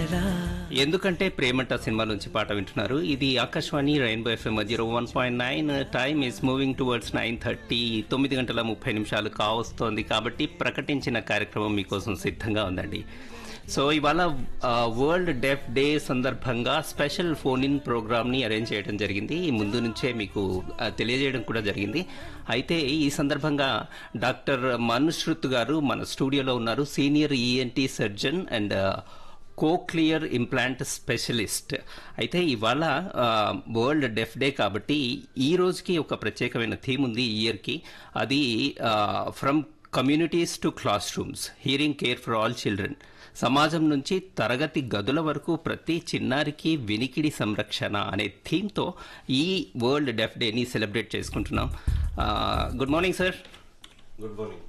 కలలా ఎందుకంటే ప్రేమంట సినిమా నుంచి పాట వింటున్నారు ఇది Akashvani Rainbow FM zero one point nine time is moving towards nine thirty తొమ్మిది గంటల ముప్పై నిమిషాలు కావస్తోంది కాబట్టి ప్రకటించిన కార్యక్రమం మీకోసం సిద్ధంగా ఉందండి సో ఇవాళ వరల్డ్ డెఫ్ డే సందర్భంగా స్పెషల్ ఫోన్ ఇన్ ప్రోగ్రామ్ని అరేంజ్ చేయడం జరిగింది ముందు నుంచే మీకు ఆ, తెలియజేయడం కూడా జరిగింది అయితే ఈ సందర్భంగా డాక్టర్ మనుశ్రుత్ గారు మన స్టూడియోలో ఉన్నారు senior ENT surgeon and cochlear implant specialist అయితే ఇవాళ ఆ, వరల్డ్ డెఫ్ డే కాబట్టి ఈ రోజుకి ఒక ప్రత్యేకమైన థీమ్ ఉంది ఈ ఇయర్కి అది from communities to classrooms hearing care for all children సమాజం నుంచి తరగతి గదుల వరకు ప్రతి చిన్నారికి వినికిడి సంరక్షణ అనే థీమ్తో ఈ వరల్డ్ డెఫ్ డేని సెలబ్రేట్ చేసుకుంటున్నాం good morning sir good morning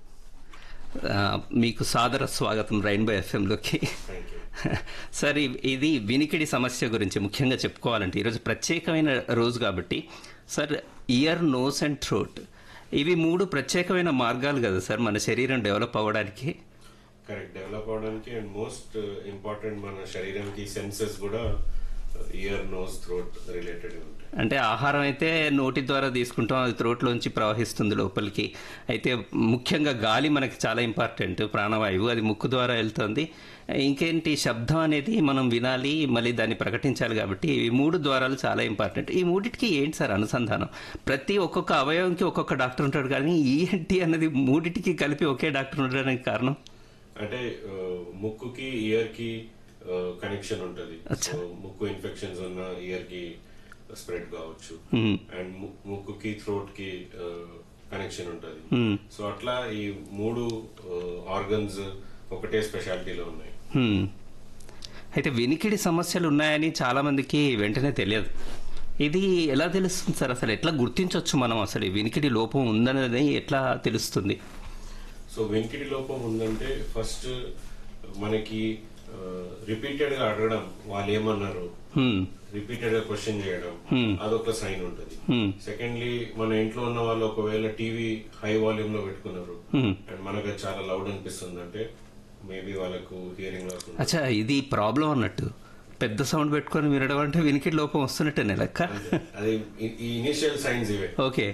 ఆ, మీకు సాదర స్వాగతం రైన్బో ఎఫ్ఎంలోకి థ్యాంక్ యూ సార్ ఇ- ఇది వినికిడి సమస్య గురించి ముఖ్యంగా చెప్పుకోవాలంటే ఈరోజు ప్రత్యేకమైన రోజు కాబట్టి sir ear nose and throat ఇవి మూడు ప్రత్యేకమైన మార్గాలు కదా సార్ మన శరీరం డెవలప్ అవ్వడానికి కరెక్ట్ డెవలప్ అవడానికి అండ్ మోస్ట్ ఇంపార్టెంట్ మన శరీరానికి సెన్సెస్ కూడా ఇయర్ నోస్ థ్రోట్ రిలేటెడ్ ఉంటాయి అంటే ఆహారం అయితే నోటి ద్వారా తీసుకుంటాం అది త్రోట్లోంచి ప్రవహిస్తుంది లోపలికి అయితే ముఖ్యంగా గాలి మనకి చాలా ఇంపార్టెంట్ ప్రాణవాయువు అది ముక్కు ద్వారా వెళ్తుంది ఇంకేంటి శబ్దం అనేది మనం వినాలి మళ్ళీ దాన్ని ప్రకటించాలి కాబట్టి ఈ మూడు ద్వారాలు చాలా ఇంపార్టెంట్ ఈ మూడిటికి ఏంటి సార్ అనుసంధానం ప్రతి ఒక్కొక్క అవయవంకి ఒక్కొక్క డాక్టర్ ఉంటాడు కానీ ఈఎన్టీ అన్నది మూడిటికి కలిపి ఒకే డాక్టర్ ఉండడానికి కారణం అంటే ఆ, ముక్కుకి ఇయర్ కి కనెక్షన్ ఉంటది అచ్చా. సో ముక్కు ఇన్ఫెక్షన్స్ ఉన్న ఇయర్ కి స్ప్రెడ్ కావచ్చు మ్మ్. అండ్ ముక్కుకి థ్రోట్ కి కనెక్షన్ ఉంటది మ్మ్. సో అట్లా ఈ మూడు ఆర్గన్స్ ఒకటే స్పెషాలిటీలో ఉన్నాయి హ్మ్. అయితే వినికిడి సమస్యలు ఉన్నాయని చాలా మందికి వెంటనే తెలియదు ఇది ఎలా తెలుస్తుంది సార్ అసలు ఎట్లా గుర్తించవచ్చు మనం అసలు ఈ వినికిడి లోపం ఉందనేది ఎట్లా తెలుస్తుంది సో వెంకిడి లోపం ఉందంటే ఫస్ట్ మనకి రిపీటెడ్ గా అడగడం వాళ్ళు ఏమన్నారు హ్మ్. రిపీటెడ్ గా క్వశ్చన్ చేయడం Hmm. అదొక సైన్ ఉంటది Hmm. సెకండ్లీ మన ఇంట్లో ఉన్న వాళ్ళు ఒకవేళ టీవీ హై వాల్యూమ్ లో పెట్టుకున్నారు Hmm. అండ్ మనకు అది చాలా లౌడ్ అనిపిస్తుంది అంటే మేబీ వాళ్ళకు హియరింగ్ లాస్ ఉంది అచ్చా ఇది ప్రాబ్లం అన్నట్టు పెద్ద సౌండ్ పెట్టుకొని వినడం అంటే వినికిడి లోపం వస్తున్నట్టేనే లెక్క అది ఈ- ఈ ఇనిషియల్ సైన్స్ ఇవే ఓకే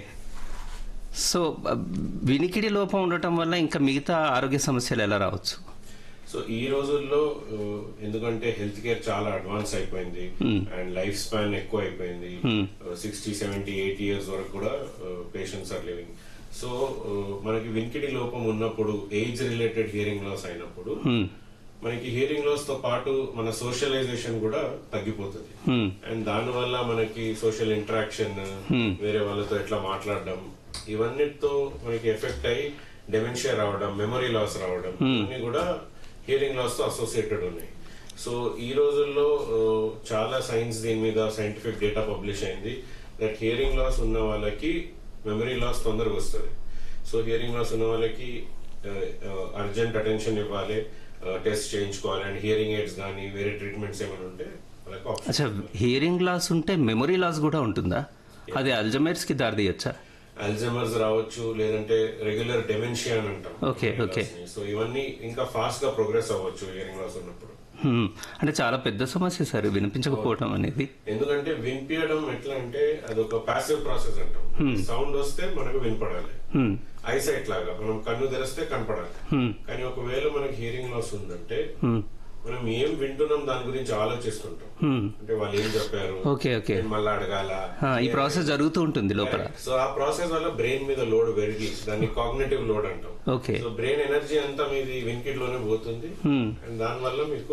సో బ- వినికిడి లోపం ఉండటం వల్ల ఇంకా మిగతా ఆరోగ్య సమస్యలు ఎలా రావచ్చు సో ఈ రోజుల్లో ఆ, ఎందుకంటే హెల్త్ కేర్ చాలా అడ్వాన్స్ అయిపోయింది అండ్ లైఫ్ స్పాన్ ఎక్కువ అయిపోయింది సిక్స్టీ సెవెంటీ ఎయిటీ ఇయర్స్ వరకు కూడా పేషెంట్స్ ఆర్ లివింగ్ సో ఆ, మనకి వినికిడి లోపం ఉన్నప్పుడు ఏజ్ రిలేటెడ్ హియరింగ్ లాస్ అయినప్పుడు హ్మ్. మనకి హియరింగ్ లాస్ తో పాటు మన సోషలైజేషన్ కూడా తగ్గిపోతుంది హ్మ్. అండ్ దాని వల్ల మనకి సోషల్ ఇంటరాక్షన్ వేరే వాళ్ళతో ఎట్లా మాట్లాడడం ఇవన్నిటితో మనకి ఎఫెక్ట్ అయ్యి డెమెన్షియా రావడం మెమరీ లాస్ రావడం ఇవన్నీ కూడా హియరింగ్ లాస్ తో అసోసియేటెడ్ ఉన్నాయి సో ఈ రోజుల్లో ఆ, చాలా సైన్స్ దీని మీద సైంటిఫిక్ డేటా పబ్లిష్ అయింది దట్ హియరింగ్ లాస్ ఉన్న వాళ్ళకి మెమరీ లాస్ తొందరగా వస్తుంది సో హియరింగ్ లాస్ ఉన్న వాళ్ళకి అర్జెంట్ అటెన్షన్ ఇవ్వాలి టెస్ట్ చేయించుకోవాలి అండ్ హియరింగ్ ఎయిడ్స్ కానీ వేరే ట్రీట్మెంట్స్ ఏమైనా ఉంటే వాళ్ళకి option అచ్చా హియరింగ్ లాస్ ఉంటే మెమరీ లాస్ కూడా ఉంటుందా అది అల్జమైర్స్ కి దారి తీయచ్చా అల్జమర్స్ రావచ్చు లేదంటే రెగ్యులర్ డెమెన్షియా అని అంటాం Okay, okay. సో ఇవన్నీ ఇంకా ఫాస్ట్ గా ప్రోగ్రెస్ అవ్వచ్చు హియరింగ్ లాస్ ఉన్నప్పుడు హ్మ్. అంటే చాలా పెద్ద సమస్య సార్ వినిపించకపోవటం అనేది ఎందుకంటే వినిపించడం ఎట్లా అంటే అదొక ప్యాసివ్ ప్రాసెస్ అంటాం సౌండ్ వస్తే మనకు వినపడాలి హ్మ్. ఐసైట్ లాగా మనం కన్ను తెరిస్తే కనపడాలి హ్మ్. కానీ ఒకవేళ మనకి హియరింగ్ లాస్ ఉందంటే హ్మ్. మనం ఏం వింటున్నాం దాని గురించి ఆలోచిస్తుంటాం హ్మ్. అంటే వాళ్ళు ఏం చెప్పారు ఓకే ఓకే నేను మళ్ళీ అడగాల ఆ, ఈ ప్రాసెస్ జరుగుతూ ఉంటుంది లోపల సో ఆ ప్రాసెస్ వల్ల బ్రెయిన్ మీద లోడ్ పెరిగి దాన్ని కాగ్నేటివ్ లోడ్ అంటాం ఓకే సో బ్రెయిన్ ఎనర్జీ అంతా మీది వినికిడ్ లోనే పోతుంది Hmm. అండ్ దాని వల్ల మీకు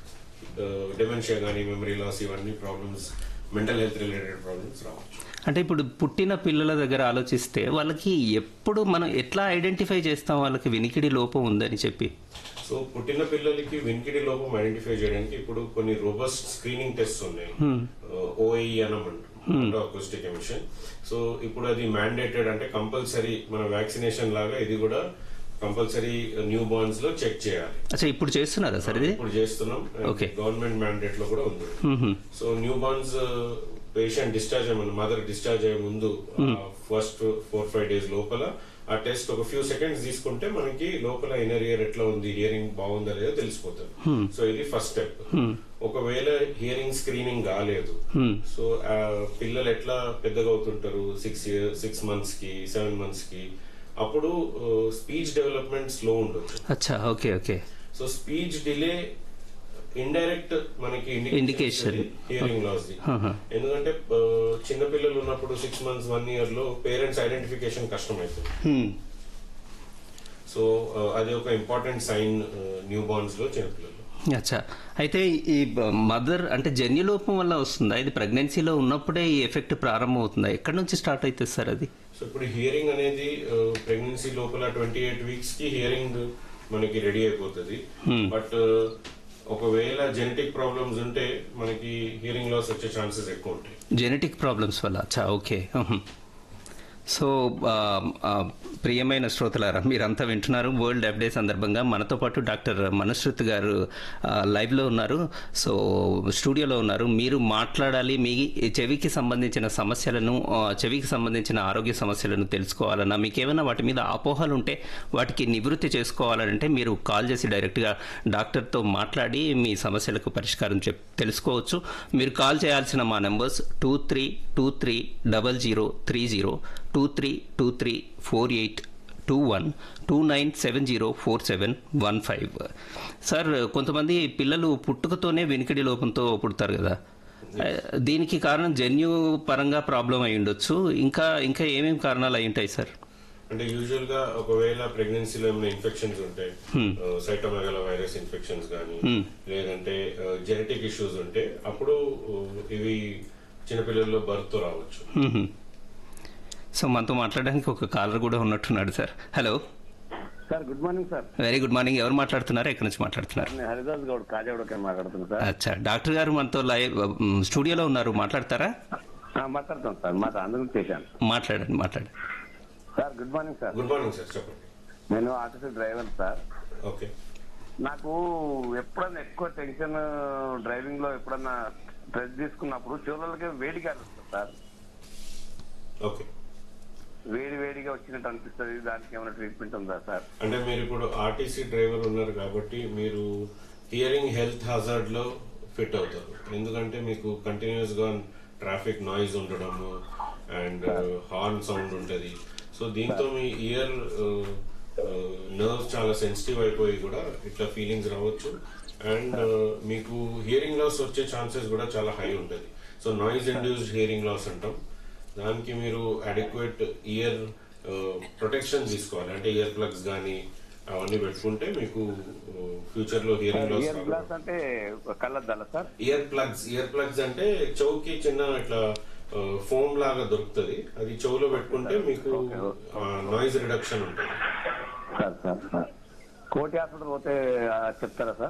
డెమెన్షియా కానీ మెమరీ లాస్ ఇవన్నీ problems mental health related problems రావచ్చు అంటే ఇప్పుడు పుట్టిన పిల్లల దగ్గర ఆలోచిస్తే వాళ్ళకి ఎప్పుడు మనం ఎట్లా ఐడెంటిఫై చేస్తాం వాళ్ళకి వినికిడి లోపం ఉందని చెప్పి సో పుట్టిన పిల్లలకి వినికిడి లోపం ఐడెంటిఫై చేయడానికి ఇప్పుడు కొన్ని రోబస్ట్ స్క్రీనింగ్ టెస్ట్ ఉన్నాయి ఓఐ అనమంటారు అకౌస్టిక్ ఎమిషన్ సో ఇప్పుడు అది మ్యాండేటెడ్ అంటే కంపల్సరీ మన వ్యాక్సినేషన్ లాగా ఇది కూడా కంపల్సరీ న్యూ బార్న్స్ లో చెక్ చేయాలి అచ్చా ఇప్పుడు చేస్తున్నారా సార్ ఇది ఇప్పుడు చేస్తున్నాం Okay. గవర్నమెంట్ మ్యాండేట్ లో కూడా ఉంది hmm. So newborns patient discharge అయ్యే మదర్ డిశ్చార్జ్ అయ్యే ముందు ఫస్ట్ ఫోర్ ఫైవ్ డేస్ లోపల ఆ టెస్ట్ ఒక ఫ్యూ సెకండ్స్ తీసుకుంటే మనకి లోపల ఇన్నర్ ఇయర్ ఎట్లా ఉంది హియరింగ్ బాగుందా లేదో తెలిసిపోతుంది సో ఇది ఫస్ట్ స్టెప్ ఒకవేళ హియరింగ్ స్క్రీనింగ్ కాలేదు సో ఆ పిల్లలు ఎట్లా పెద్దగా అవుతుంటారు సిక్స్ ఇయర్ సిక్స్ మంత్స్ కి సెవెన్ మంత్స్ కి అప్పుడు స్పీచ్ డెవలప్మెంట్ స్లో ఉండొచ్చు అచ్చా okay okay so speech delay indirect మనకి Indication. హియరింగ్ లాస్ ది ఎందుకంటే ఆ, చిన్న పిల్లలు ఉన్నప్పుడు సిక్స్ మంత్స్ వన్ ఇయర్ లో పేరెంట్స్ ఐడెంటిఫికేషన్ కష్టం అవుతుంది హ్మ్. సో ఆ, అది ఒక ఇంపార్టెంట్ సైన్ న్యూ బార్న్స్ లో చిన్నపిల్లలు అచ్చా అయితే ఈ మదర్ అంటే జన్యులోపం వల్ల వస్తుందా ఇది ప్రెగ్నెన్సీలో ఉన్నప్పుడే ఈ ఎఫెక్ట్ ప్రారంభం అవుతుందా ఎక్కడి నుంచి స్టార్ట్ అవుతుంది సార్ అది సో ఇప్పుడు హియరింగ్ అనేది ప్రెగ్నెన్సీ లోపల ట్వంటీ ఎయిట్ వీక్స్ కి హియరింగ్ మనకి రెడీ అయిపోతుంది బట్ ఒకవేళ జెనెటిక్ ప్రాబ్లమ్స్ ఉంటే మనకి హియరింగ్ లాస్ వచ్చే ఛాన్సెస్ ఎక్కువ ఉంటాయి జెనెటిక్ ప్రాబ్లమ్స్ వల్ల అచ్చా ఓకే ఉహుం. సో ఆ, ఆ, ప్రియమైన శ్రోతలారా మీరంతా వింటున్నారు వరల్డ్ డెఫ్ డే సందర్భంగా మనతో పాటు డాక్టర్ మనశ్రుత్ గారు ఆ, లైవ్లో ఉన్నారు సో స్టూడియోలో ఉన్నారు మీరు మాట్లాడాలి మీ చెవికి సంబంధించిన సమస్యలను ఆ, చెవికి సంబంధించిన ఆరోగ్య సమస్యలను తెలుసుకోవాలన్నా మీకు ఏమైనా వాటి మీద అపోహలు ఉంటే వాటికి నివృత్తి చేసుకోవాలంటే మీరు కాల్ చేసి డైరెక్ట్గా డాక్టర్తో మాట్లాడి మీ సమస్యలకు పరిష్కారం చెప్ తెలుసుకోవచ్చు మీరు కాల్ చేయాల్సిన మా numbers two three two three double zero three zero two three two three four eight two one two nine seven zero four seven one five sir కొంతమంది పిల్లలు పుట్టుకతోనే వెనుకడి లోపంతో పుడతారు కదా ఆ, దీనికి కారణం జన్యు పరంగా ప్రాబ్లం అయి ఉండొచ్చు ఇంకా ఇంకా ఏమేమి కారణాలు అయి ఉంటాయి సార్ అంటే యూజువల్ గా ఒకవేళ ప్రెగ్నెన్సీలో ఏమైనా ఇన్ఫెక్షన్స్ ఉంటాయి సైటోమెగల వైరస్ ఇన్ఫెక్షన్స్ కానీ లేదంటే జెనెటిక్ ఇష్యూస్ ఉంటే అప్పుడు uh, ఇవి చిన్నపిల్లల్లో బర్త్ తో రావచ్చు మ్మ్. సో మనతో మాట్లాడడానికి ఒక కాలర్ కూడా ఉన్నట్టున్నాడు sir hello sir good morning sir very good morning ఎవరు మాట్లాడుతున్నారు ఎక్కడి నుంచి మాట్లాడుతున్నారు నేను హరిదాస్ గౌడ్ కాజాగూడకి మాట్లాడుతున్నాను సార్ అచ్చా డాక్టర్ గారు మనతో లైవ్ మ్, స్టూడియోలో ఉన్నారు మాట్లాడతారా ఆ, మాట్లాడుతాను సార్ మాట అందుకు చేశాను మాట్లాడండి మాట్లాడండి sir good morning sir good morning sir చెప్పండి నేను ఆర్టీసీ డ్రైవర్ సార్ ఓకే నాకు ఎప్పుడన్నా ఎక్కువ టెన్షన్ డ్రైవింగ్ లో ఎప్పుడన్నా స్ట్రెస్ తీసుకున్నప్పుడు చెవులకి వేడి కాలుస్తుంది సార్ ఓకే వేడి వేడిగా వచ్చినట్టు అనిపిస్తుంది దానికి ఏమైనా ట్రీట్మెంట్ ఉందా సార్ అంటే మీరు ఇప్పుడు ఆర్టీసీ డ్రైవర్ ఉన్నారు కాబట్టి మీరు హియరింగ్ హెల్త్ హజార్డ్ లో ఫిట్ అవుతారు ఎందుకంటే మీకు కంటిన్యూస్ గా ట్రాఫిక్ నాయిస్ ఉండడము అండ్ హార్న్ సౌండ్ ఉంటది సో దీంతో మీ ఇయర్ నర్వ్స్ చాలా సెన్సిటివ్ అయిపోయి కూడా ఇట్లా ఫీలింగ్స్ రావచ్చు అండ్ మీకు హియరింగ్ లాస్ వచ్చే ఛాన్సెస్ కూడా చాలా హై ఉంటుంది so noise induced hearing loss అంటాం దానికి మీరు అడిక్వేట్ ఇయర్ ప్రొటెక్షన్ తీసుకోవాలి అంటే ఇయర్ ప్లగ్స్ కానీ అవన్నీ పెట్టుకుంటే మీకు ఫ్యూచర్ లో హియరింగ్ లాస్ ఇయర్ గ్లాస్ అంటే కళ్ళద్దాల sir ear plugs ear plugs అంటే చెవుకి చిన్న ఇట్లా ఫోమ్ లాగా దొరుకుతుంది అది చెవులో పెట్టుకుంటే మీకు నాయిస్ రిడక్షన్ ఉంటుంది sir sir sir Koti hospital పోతే ఆ, చెప్తారా సార్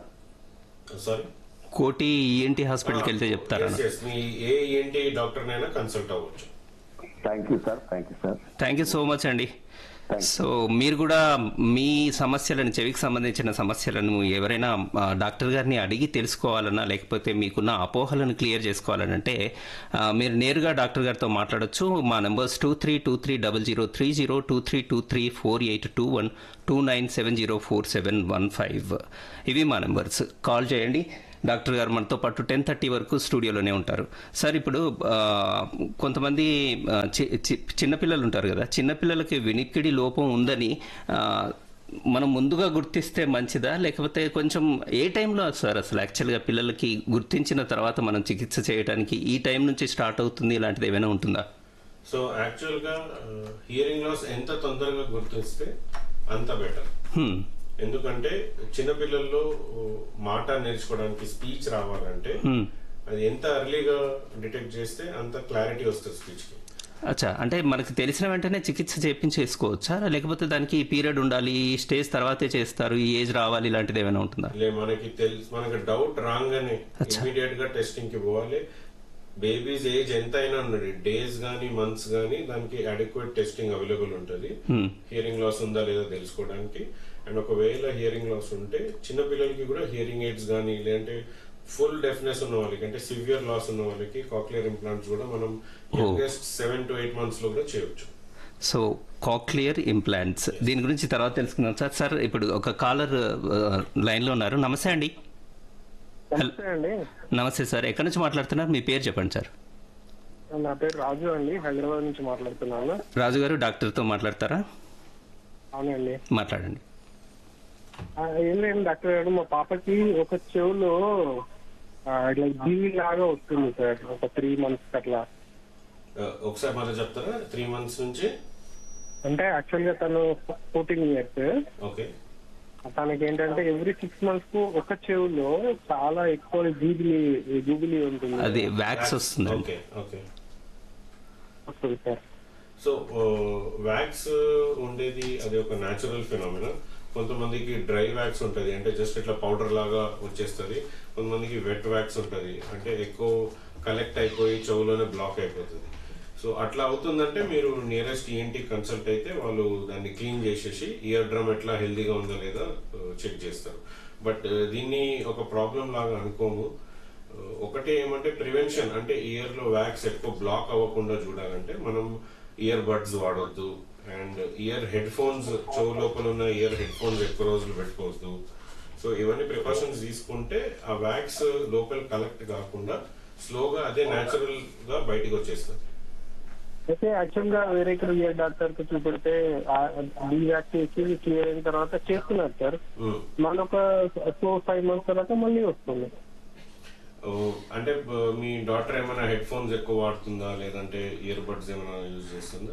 సారీ కోటి ఈఎన్టీ హాస్పిటల్కి వెళ్తే చెప్తారా మీ ఏ ఏంటి డాక్టర్ నైనా కన్సల్ట్ అవ్వచ్చు thank you sir thank you sir thank you so much అండి సో మీరు కూడా మీ సమస్యలను చెవికి సంబంధించిన సమస్యలను ఎవరైనా ఆ, డాక్టర్ గారిని అడిగి తెలుసుకోవాలన్నా లేకపోతే మీకున్న అపోహలను క్లియర్ చేసుకోవాలనంటే ఆ, మీరు నేరుగా డాక్టర్ గారితో మాట్లాడొచ్చు మా numbers two three two three double zero three zero two three two three four eight two one two nine seven zero four seven one five ఇవి మా నెంబర్స్ కాల్ చేయండి డాక్టర్ గారు మనతో పాటు టెన్ థర్టీ వరకు స్టూడియోలోనే ఉంటారు సార్ ఇప్పుడు ఆ, కొంతమంది ఆ, చి- చి- చిన్నపిల్లలు ఉంటారు కదా చిన్నపిల్లలకి వినికిడి లోపం ఉందని ఆ, మనం ముందుగా గుర్తిస్తే మంచిదా లేకపోతే కొంచెం ఏ టైంలో సార్ అసలు యాక్చువల్గా పిల్లలకి గుర్తించిన తర్వాత మనం చికిత్స చేయడానికి ఈ టైం నుంచి స్టార్ట్ అవుతుంది ఇలాంటిది ఏమైనా ఉంటుందా సో యాక్చువల్ గా హియరింగ్ లాస్ ఎంత తొందరగా గుర్తిస్తే అంత బెటర్ హ్మ్. ఎందుకంటే చిన్నపిల్లల్లో మాట నేర్చుకోవడానికి స్పీచ్ రావాలంటే హ్మ్. అది ఎంత ఎర్లీగా డిటెక్ట్ చేస్తే అంత క్లారిటీ వస్తుంది స్పీచ్ కి అచ్చా అంటే మనకు తెలిసిన వెంటనే చికిత్స చేయించేసుకోవచ్చా లేకపోతే దానికి ఈ పీరియడ్ ఉండాలి ఈ స్టేజ్ తర్వాతే చేస్తారు ఈ ఏజ్ రావాలి ఇలాంటిది ఏమైనా ఉంటుందా లే మనకి తెలుసు మనకి డౌట్ రాగానే ఇమీడియట్ గా టెస్టింగ్ కి పోవాలి బేబీస్ ఏజ్ ఎంత అయినా ఉన్నది డేస్ గానీ మంత్స్ గానీ దానికి అడిక్వేట్ టెస్టింగ్ అవైలబుల్ ఉంటుంది హ్మ్. హియరింగ్ లాస్ ఉందా లేదా తెలుసుకోవడానికి అండ్ ఒకవేళ హియరింగ్ లాస్ ఉంటే చిన్న పిల్లలకి కూడా హియరింగ్ ఎయిడ్స్ కానీ లేదంటే ఫుల్ డెఫ్నెస్ ఉన్న వాళ్ళకి అంటే సివియర్ లాస్ ఉన్న వాళ్ళకి కాక్లియర్ ఇంప్లాంట్స్ కూడా మనం just seven to eight months లో కూడా చేయొచ్చు సో కాక్లియర్ ఇంప్లాంట్స్ దీని గురించి తర్వాత తెలుసుకుందాం సార్ సార్ ఇప్పుడు ఒక కాలర్ లైన్లో ఉన్నారు నమస్తే అండి నమస్తే అండి నమస్తే సార్ ఎక్కడి నుంచి మాట్లాడుతున్నారు మీ పేరు చెప్పండి సార్ నా పేరు రాజు అండి హైదరాబాద్ నుంచి మాట్లాడుతున్నాను రాజు గారు డాక్టర్తో మాట్లాడతారా అవునండి మాట్లాడండి ఆ, ఏం లేదు డాక్టర్ గారు మా పాపకి ఒక చెవులో ఆ, ఇట్లా జీవి లాగా వస్తుంది సార్ ఒక త్రీ మంత్స్ అట్లా ఆ, ఒకసారి మళ్ళీ చెప్తారా త్రీ మంత్స్ నుంచి అంటే యాక్చువల్ గా తను ఫోర్టీన్ ఇయర్స్ ఓకే తనకి ఏంటంటే ఎవ్రీ సిక్స్ మంత్స్ కు ఒక చెవులో చాలా ఎక్కువ జూబిలీ జూబిలీ ఉంటుంది అది వ్యాక్స్ వస్తుందండి ఓకే ఓకే వస్తుంది సార్ సో వ్యాక్స్ ఉండేది అది ఒక న్యాచురల్ ఫినామినా కొంతమందికి డ్రై వ్యాక్స్ ఉంటది అంటే జస్ట్ ఇట్లా పౌడర్ లాగా వచ్చేస్తుంది కొంతమందికి వెట్ వ్యాక్స్ ఉంటది అంటే ఎక్కువ కలెక్ట్ అయిపోయి చెవులోనే బ్లాక్ అయిపోతుంది సో అట్లా అవుతుందంటే మీరు నియరెస్ట్ ఈఎన్టీ కన్సల్ట్ అయితే వాళ్ళు దాన్ని క్లీన్ చేసేసి ఇయర్ డ్రమ్ ఎట్లా హెల్దీగా ఉందా లేదా చెక్ చేస్తారు బట్ దీన్ని ఒక ప్రాబ్లం లాగా అనుకోము ఒకటి ఏమంటే ప్రివెన్షన్ అంటే ఇయర్ లో వ్యాక్స్ ఎక్కువ బ్లాక్ అవ్వకుండా చూడాలంటే మనం ఇయర్ బడ్స్ వాడొద్దు అండ్ ఇయర్ హెడ్ ఫోన్స్ చెవు లోపల ఉన్న ఇయర్ హెడ్ ఫోన్స్ ఎక్కువ రోజులు పెట్టుకోవద్దు సో ఇవన్నీ ప్రికాషన్స్ తీసుకుంటే ఆ వ్యాక్స్ లోపల కలెక్ట్ కాకుండా స్లోగా అదే న్యాచురల్ గా బయటికి వచ్చేస్తుంది అయితే యాక్చువల్ గా వేరే ఇక్కడ ఇయర్ డాక్టర్ కి చూపెడితే డీ వ్యాక్స్ చేసి క్లియర్ అయిన తర్వాత చేస్తున్నారు సార్ Mm. మళ్ళీ ఒక ఫోర్ ఫైవ్ మంత్స్ తర్వాత మళ్ళీ వస్తుంది ఓ, అంటే బ- మీ డాక్టర్ ఏమైనా హెడ్ ఫోన్స్ ఎక్కువ వాడుతుందా లేదంటే ఇయర్ బడ్స్ ఏమైనా యూజ్ చేస్తుందా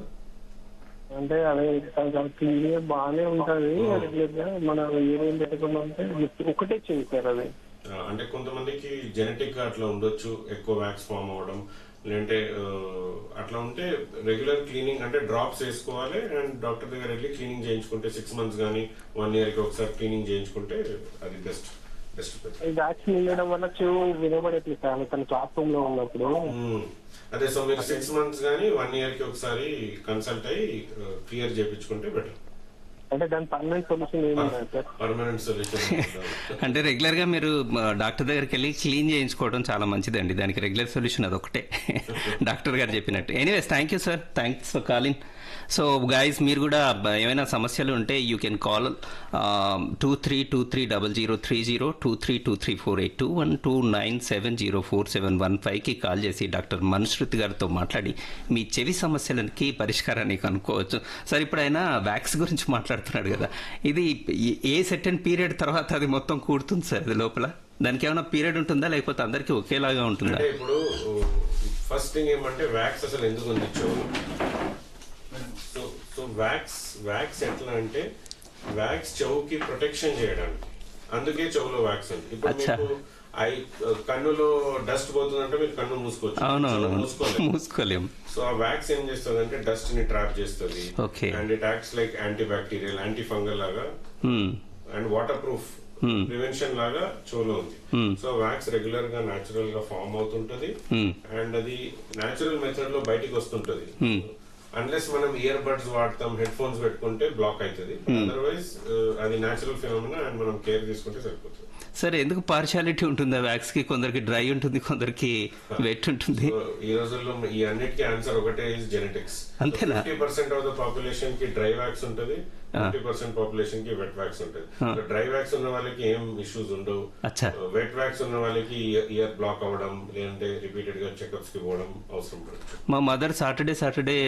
అంటే అదే క్లియర్ బాగానే ఉంటది రెగ్యులర్ గా మన ఏమేం పెట్టుకున్నామంటే ఒకటే చెయ్యి సార్ అది ఆ, అంటే కొంతమందికి జెనెటిక్ గా అట్లా ఉండొచ్చు ఎక్కువ వ్యాక్స్ ఫామ్ అవ్వడం లేదంటే ఆ, అట్లా ఉంటే రెగ్యులర్ క్లీనింగ్ అంటే డ్రాప్స్ వేసుకోవాలి అండ్ డాక్టర్ దగ్గర వెళ్ళి క్లీనింగ్ చేయించుకుంటే సిక్స్ మంత్స్ కానీ వన్ ఇయర్ కి ఒకసారి క్లీనింగ్ చేయించుకుంటే అది బెస్ట్ బెస్ట్ ఈ వ్యాక్సిన్ ఉండడం వల్ల చెవు వినబడట్లేదు సార్ తన క్లాస్ రూమ్ లో ఉన్నప్పుడు అదే సో మీరు సిక్స్ మంత్స్ కానీ వన్ ఇయర్ కి ఒకసారి కన్సల్ట్ అయ్యి క్లియర్ చేయించుకుంటే బెటర్ అంటే దాని పర్మనెంట్ సొల్యూషన్ ఏమున్నాయి సార్ పర్మనెంట్ సొల్యూషన్ అంటే రెగ్యులర్ గా మీరు మ, డాక్టర్ దగ్గరికి వెళ్ళి క్లీన్ చేయించుకోవడం చాలా మంచిదండి దానికి రెగ్యులర్ సొల్యూషన్ అదొకటే డాక్టర్ గారు చెప్పినట్టు anyways thank you sir thanks for calling so guys మీరు కూడా బ- ఏమైనా సమస్యలు ఉంటే you can call two three two three double zero three zero two three two three four eight two one two nine seven zero four seven one ఫైవ్కి call చేసి doctor Manushruti గారితో మాట్లాడి మీ చెవి సమస్యలకి పరిష్కారాన్ని కనుక్కోవచ్చు సార్ ఇప్పుడు ఆయన వ్యాక్స్ గురించి మాట్లాడుతున్నాడు కదా ఇది ఏ- ఏ సెకండ్ పీరియడ్ తర్వాత అది మొత్తం కూడుతుంది సార్ అది లోపల దానికి ఏమైనా పీరియడ్ ఉంటుందా లేకపోతే అందరికీ ఒకేలాగా ఉంటుందా అంటే ఇప్పుడు ఫస్ట్ థింగ్ ఏమంటే వ్యాక్స్ అసలు ఎందుకు ఉంది చెవులో సో సో వ్యాక్స్ వ్యాక్స్ ఎట్లా అంటే వ్యాక్స్ చెవుకి ప్రొటెక్షన్ చేయడానికి అందుకే చెవులో వ్యాక్స్ ఉంది ఇప్పుడు అచ్చా. మీకు ఐ కన్నులో డస్ట్ పోతుందంటే మీరు కన్ను మూసుకోవచ్చు చెవు అవునవును మూసుకోలేదు మూసుకోలేం సో ఆ వ్యాక్స్ ఏం చేస్తుంది అంటే డస్ట్ ని ట్రాప్ చేస్తుంది Okay. And it acts like antibacterial antifungal లాగా Hmm. And waterproof prevention లాగా చెవులో ఉంది సో వ్యాక్స్ రెగ్యులర్ గా నాచురల్ గా ఫామ్ అవుతుంటది Hmm. అండ్ అది నాచురల్ మెథడ్ లో బయటికి వస్తుంటది అన్లెస్ మనం ఇయర్ బడ్స్ వాడతాం హెడ్ ఫోన్స్ పెట్టుకుంటే బ్లాక్ అవుతుంది అదర్వైజ్ అది నాచురల్ ఫినామినా అండ్ మనం కేర్ తీసుకుంటే సరిపోతుంది సరే ఎందుకు పార్షాలిటీ ఉంటుందా వ్యాక్స్ కి కొందరికి డ్రై ఉంటుంది కొందరికి వెట్ ఉంటుంది So, ఈ రోజుల్లో ఈ అన్నిటికీ ఆన్సర్ ఒకటే ఇస్ జెనెటిక్స్ అంతేనా? Fifty percent of the population కి డ్రై వ్యాక్స్ ఉంటుంది ఫిఫ్టీ పర్సెంట్ పాపులేషన్ కి వెట్ వ్యాక్స్ ఉంటుంది డ్రై వ్యాక్స్ ఉన్న వాళ్ళకి ఏం ఇష్యూస్ ఉండవు అచ్చా. వెట్ వ్యాక్స్ ఉన్న వాళ్ళకి ఇయర్ బ్లాక్ అవ్వడం లేదంటే రిపీటెడ్ గా చెకప్స్ కి పోవడం అవసరం పడుతుంది మా మదర్ సాటర్డే సాటర్డే